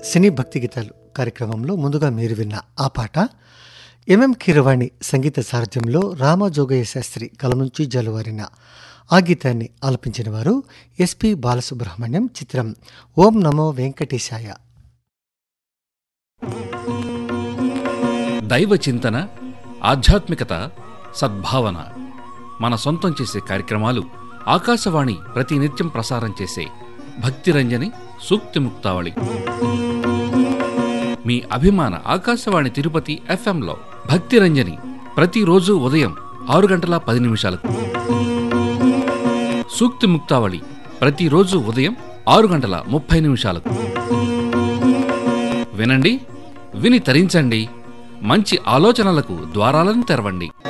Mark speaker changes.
Speaker 1: సినీ భక్తి గీతాలు కార్యక్రమంలో ముందుగా మీరు విన్న ఆ పాట ఎంఎం కీరవాణి సంగీత సారథ్యంలో రామజోగయ్య శాస్త్రి కల నుంచి జలువారిన ఆ గీతాన్ని ఆలపించిన వారు ఎస్పి బాలసుబ్రహ్మణ్యం చిత్రం ఓం నమో వెంకటేశాయ
Speaker 2: దైవ చింతన ఆధ్యాత్మికత సద్భావన మన సొంతం చేసే కార్యక్రమాలు ఆకాశవాణి ప్రతి నిత్యం ప్రసారం చేసే భక్తిరంజని సూక్తి ముక్తావళి మీ అభిమాన ఆకాశవాణి తిరుపతి ఎఫ్ఎంలో భక్తిరంజని ప్రతిరోజు ఉదయం ఆరు గంటల పది నిమిషాలకు సూక్తి ముక్తావళి ప్రతిరోజు ఉదయం ఆరు గంటల ముప్పై నిమిషాలకు వినండి విని తరించండి మంచి ఆలోచనలకు ద్వారాలను తెరవండి